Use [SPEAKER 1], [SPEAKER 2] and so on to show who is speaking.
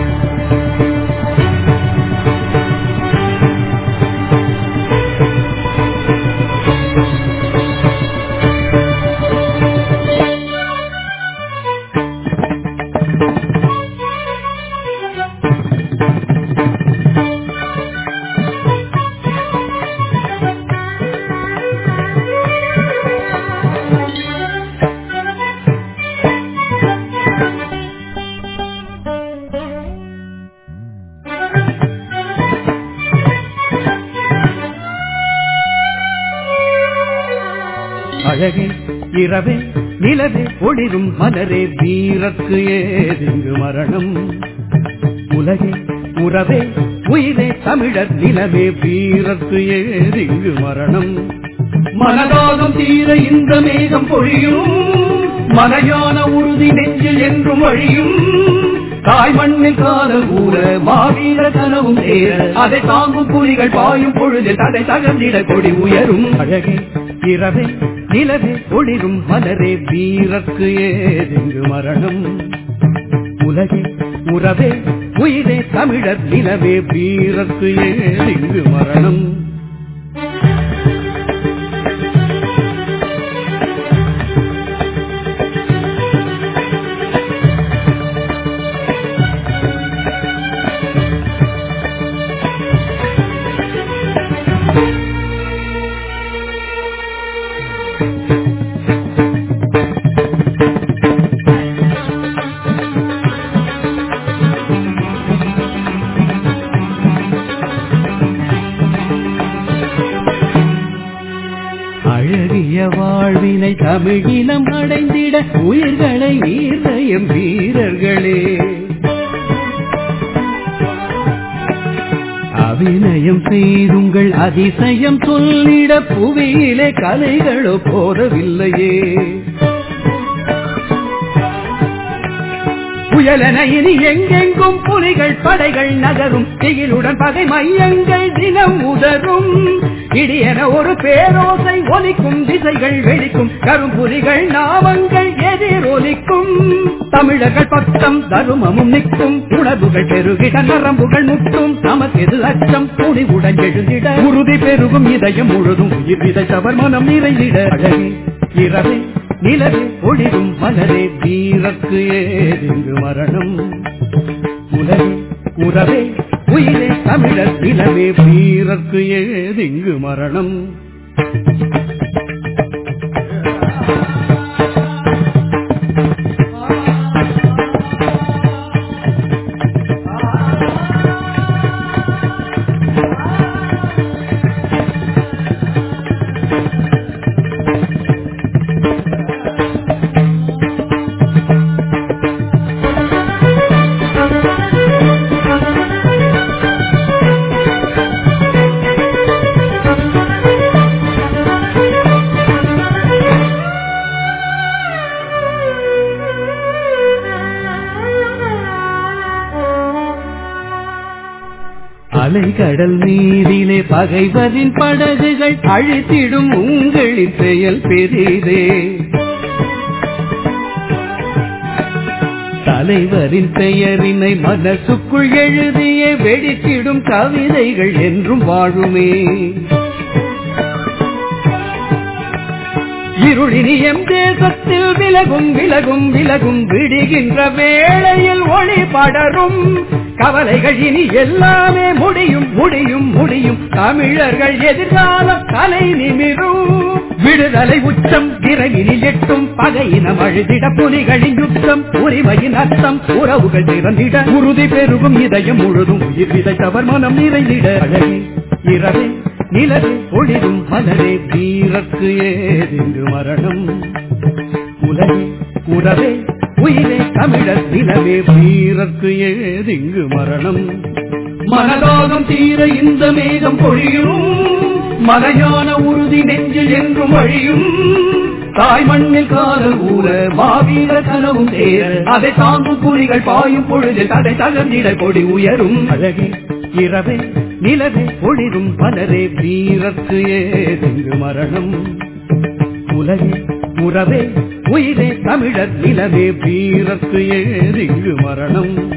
[SPEAKER 1] அழகே இரவே நிலவே ஒளிரும் மலரே வீரற்கு ஏதிங்கு மரணம் உலகே உறவே உயிரே தமிழர் நிலவே வீரற்கு ஏதிங்கு மரணம் மனதாகம் தீர இந்த மேகம் பொழியும் மலையான உறுதி நெஞ்சில் என்றும் வழியும் தாய் மண்ணில் காதல் ஊற மாவீர கனவும் சேர அதை தாங்கும் புலிகள் பாயும் பொழுது தடை தகர்ந்திட கொடி உயரும் அழகே இரவே நிலவே ஒளிரும் மலரே வீரற்கு ஏதெங்கு மரணம் உலகே உறவே உயிரே தமிழர் நிலவே வீரற்கு ஏதெங்கு மரணம் அழகிய வாழ்வினை தமிழினம் அடைந்திட உயிர்களை ஈர்தயம் வீரர்களே அபிநயம் செய்துங்கள் அதிசயம் சொல்லிட புவியிலே கலைகளோ போதவில்லையே புயலென இனி எங்கெங்கும் புலிகள் படைகள் நகரும் திகிலுடன் பகை மையங்கள் தினம் உதரும் இடியென ஒரு பேரோசை ஒலிக்கும் திசைகள் வெடிக்கும் கரும்புலிகள் நாமங்கள் எதிரொலிக்கும் தமிழர்கள் பக்கம் தருமமும் நிற்கும் உணர்வுகள் பெருகிட நரம்புகள் முட்டும் நமக்கு எது அச்சம் துணிவுடன் எழுந்திட உறுதி பெருகும் இதயம் முழுதும் உயிர் விதைத்தவர் மனம் நிறைந்திட அழகே இரவே நிலவே ஒளிரும் மலரே வீரற்கு ஏதெங்கு மரணம் உலகே உறவே உயிரே தமிழர் நிலவே வீரற்கு ஏதெங்கு மரணம் அலைகடல் நீரிலே பகைவரின் படகுகள் அழித்திடும் உங்களின் செயல் பெரிதே தலைவரின் பெயரினை மனசுக்குள் எழுதிய வெடித்திடும் கவிதைகள் என்றும் வாழுமே இருளினி எம் தேசத்தில் விலகும் விலகும் விலகும் விடுகின்ற வேளையில் ஒளி படரும் கவலைகள் இனி எல்லாமே முடியும் முடியும் முடியும் தமிழர்கள் எதிர்காலம் தலை நிமிரும் விடுதலை உச்சம் விரைவினில் எட்டும் பகையினம் அழுதிட புலிகளின் யுத்தம் உரிமையின் அர்த்தம் உறவுகள் திறந்திட உறுதி பெருகும் இதயம் முழுதும் உயிர் விதைத்தவர் மனம் நிறைந்திட அழகே இரவே நிலவே ஒளிரும் மலரே வீரற்கு ஏதெங்கு மரணம் உலகே உறவே உயிரே தமிழர் நிலவே வீரற்கு ஏதெங்கு மரணம் மனதாகம் தீர இந்த மேகம் பொழியும் மலையான உறுதி நெஞ்சில் என்றும் வழியும் தாய் மண்ணில் காதல் ஊற மாவீர கனவும் சேர அதை தாங்கும் புலிகள் பாயும் பொழுது தடை தகர்ந்திட கொடி உயரும் அழகே இரவே நிலவே ஒளிரும் மலரே வீரற்கு ஏதெங்கு மரணம் உலகே உறவே உயிரே தமிழர் நிலவே வீரற்கு ஏதெங்கு மரணம்